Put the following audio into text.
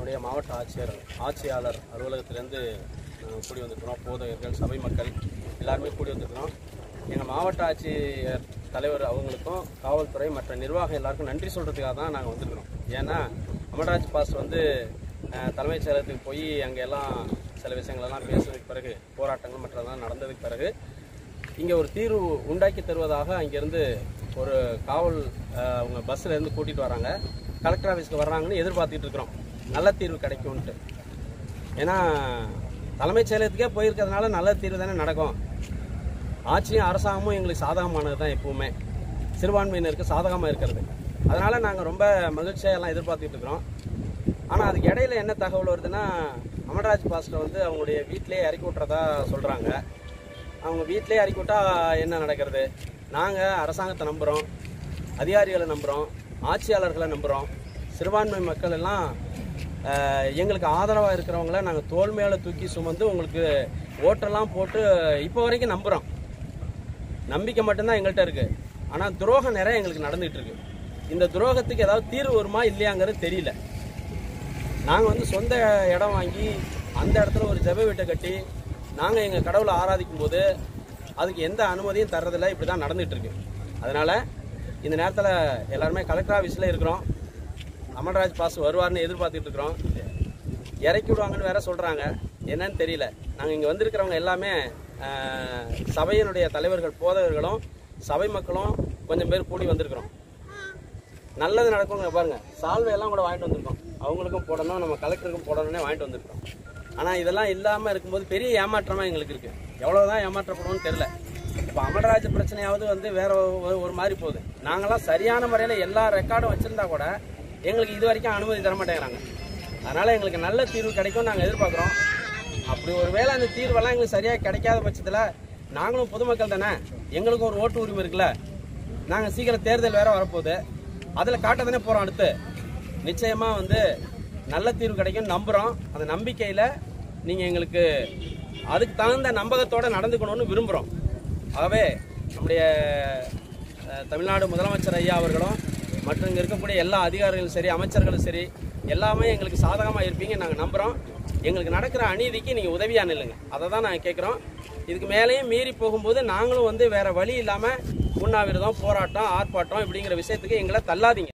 நம்முடைய மாவட்ட ஆட்சியர் ஆட்சியாளர் அலுவலகத்திலேருந்து நாங்கள் கூடி வந்திருக்கிறோம் போதகர்கள் சபை மக்கள் எல்லாருமே கூடி வந்திருக்கிறோம் எங்கள் மாவட்ட ஆட்சியர் தலைவர் அவங்களுக்கும் காவல்துறை மற்ற நிர்வாகம் எல்லாருக்கும் நன்றி சொல்கிறதுக்காக தான் நாங்கள் வந்திருக்கிறோம் ஏன்னா அமர்ராஜ் பாஸ் வந்து அஹ், தலைமைச் செயலகத்துக்கு போய் அங்கே எல்லாம் சில விஷயங்களெல்லாம் பேசுனதுக்கு பிறகு போராட்டங்கள் மற்றதெல்லாம் நடந்ததுக்கு பிறகு இங்கே ஒரு தீர்வு உண்டாக்கி தருவதாக அங்கேருந்து ஒரு காவல் அஹ், அவங்க பஸ்ஸில் இருந்து கூட்டிகிட்டு வராங்க கலெக்டர் ஆஃபீஸ்க்கு வர்றாங்கன்னு எதிர்பார்த்துட்டு இருக்கிறோம் நல்ல தீர்வு கிடைக்கும்ன்ட்டு ஏன்னா தலைமைச் செயலகத்துக்கே போயிருக்கிறதுனால நல்ல தீர்வு தானே நடக்கும் ஆட்சியும் அரசாங்கமும் எங்களுக்கு சாதகமானது தான் எப்பவுமே சிறுபான்மையினருக்கு சாதகமாக இருக்கிறது அதனால் நாங்கள் ரொம்ப மகிழ்ச்சியாக எல்லாம் எதிர்பார்த்துட்டு இருக்கிறோம் ஆனால் அதுக்கு இடையில என்ன தகவல் வருதுன்னா அமர்ராஜ் பாஸ்டர் வந்து அவங்களுடைய வீட்டிலேயே இறக்கி விட்றதா சொல்கிறாங்க அவங்க வீட்டிலேயே இறக்கி விட்டா என்ன நடக்கிறது நாங்கள் அரசாங்கத்தை நம்புகிறோம் அதிகாரிகளை நம்புகிறோம் ஆட்சியாளர்களை நம்புகிறோம் சிறுபான்மை மக்கள் எல்லாம் அஹ், எங்களுக்கு ஆதரவாக இருக்கிறவங்கள நாங்கள் தோல் மேலே தூக்கி சுமந்து உங்களுக்கு ஓட்டெல்லாம் போட்டு இப்போ வரைக்கும் நம்புகிறோம் நம்பிக்கை மட்டும்தான் எங்கள்கிட்ட இருக்கு ஆனால் துரோகம் நிறைய எங்களுக்கு நடந்துகிட்டு இருக்கு இந்த துரோகத்துக்கு ஏதாவது தீர்வு வருமா இல்லையாங்கிறது தெரியல நாங்கள் வந்து சொந்த இடம் வாங்கி அந்த இடத்துல ஒரு ஜெப வீட்டை கட்டி நாங்கள் எங்கள் கடவுளை ஆராதிக்கும் போது அதுக்கு எந்த அனுமதியும் தர்றதில்ல இப்படி தான் நடந்துகிட்டு இருக்கு அதனால் இந்த நேரத்தில் எல்லாருமே கலெக்டர் ஆஃபீஸில் இருக்கிறோம் அமர்ராஜ் பாஸ் வருவார்னு எதிர்பார்த்துட்டு இருக்கிறோம் இறக்கி விடுவாங்கன்னு வேற சொல்கிறாங்க என்னன்னு தெரியல நாங்கள் இங்கே வந்திருக்கிறவங்க எல்லாமே ஆஹ், சபையினுடைய தலைவர்கள் போதகர்களும் சபை மக்களும் கொஞ்சம் பேர் கூடி வந்திருக்கிறோம் நல்லது நடக்குங்க பாருங்க சால்வை எல்லாம் கூட வாங்கிட்டு வந்திருக்கோம் அவங்களுக்கும் போடணும் நம்ம கலெக்டருக்கும் போடணும்னே வாங்கிட்டு வந்திருக்கோம் ஆனால் இதெல்லாம் இல்லாமல் இருக்கும்போது பெரிய ஏமாற்றமாக எங்களுக்கு இருக்கு எவ்வளவுதான் ஏமாற்றப்படுவோம்னு தெரியல இப்போ அமர்ராஜ் பிரச்சனையாவது வந்து வேற ஒரு- ஒரு மாதிரி போகுது நாங்களாம் சரியான முறையில் எல்லா ரெக்கார்டும் வச்சிருந்தா கூட எங்களுக்கு இது வரைக்கும் அனுமதி தர மாட்டேங்கிறாங்க அதனால எங்களுக்கு நல்ல தீர்வு கிடைக்கும் நாங்கள் எதிர்பார்க்குறோம் அப்படி ஒருவேளை அந்த தீர்வெல்லாம் எங்களுக்கு சரியாக கிடைக்காத பட்சத்தில் நாங்களும் பொதுமக்கள் தானே எங்களுக்கும் ஒரு ஓட்டு உரிமை இருக்குல்ல நாங்கள் சீக்கிரம் தேர்தல் வேற வரப்போகுது அதில் காட்ட தானே போகிறோம் அடுத்து நிச்சயமாக வந்து நல்ல தீர்வு கிடைக்கும் நம்புகிறோம் அந்த நம்பிக்கையில் நீங்கள் எங்களுக்கு அதுக்கு தகுந்த நம்பகத்தோடு நடந்துக்கணும்னு விரும்புகிறோம் ஆகவே நம்முடைய அஹ், தமிழ்நாடு முதலமைச்சர் ஐயா அவர்களும் மற்றும் இங்கே இருக்கக்கூடிய எல்லா அதிகாரிகளும் சரி அமைச்சர்களும் சரி எல்லாமே எங்களுக்கு சாதகமாக இருப்பீங்க நாங்கள் நம்புகிறோம் எங்களுக்கு நடக்கிற அநீதிக்கு நீங்கள் உதவியாக நில்லுங்க அதை தான் நாங்கள் கேட்குறோம் இதுக்கு மேலேயும் மீறி போகும்போது நாங்களும் வந்து வேற வழி இல்லாமல் உண்ணாவிரதம் போராட்டம் ஆர்ப்பாட்டம் இப்படிங்கிற விஷயத்துக்கு எங்களை தள்ளாதீங்க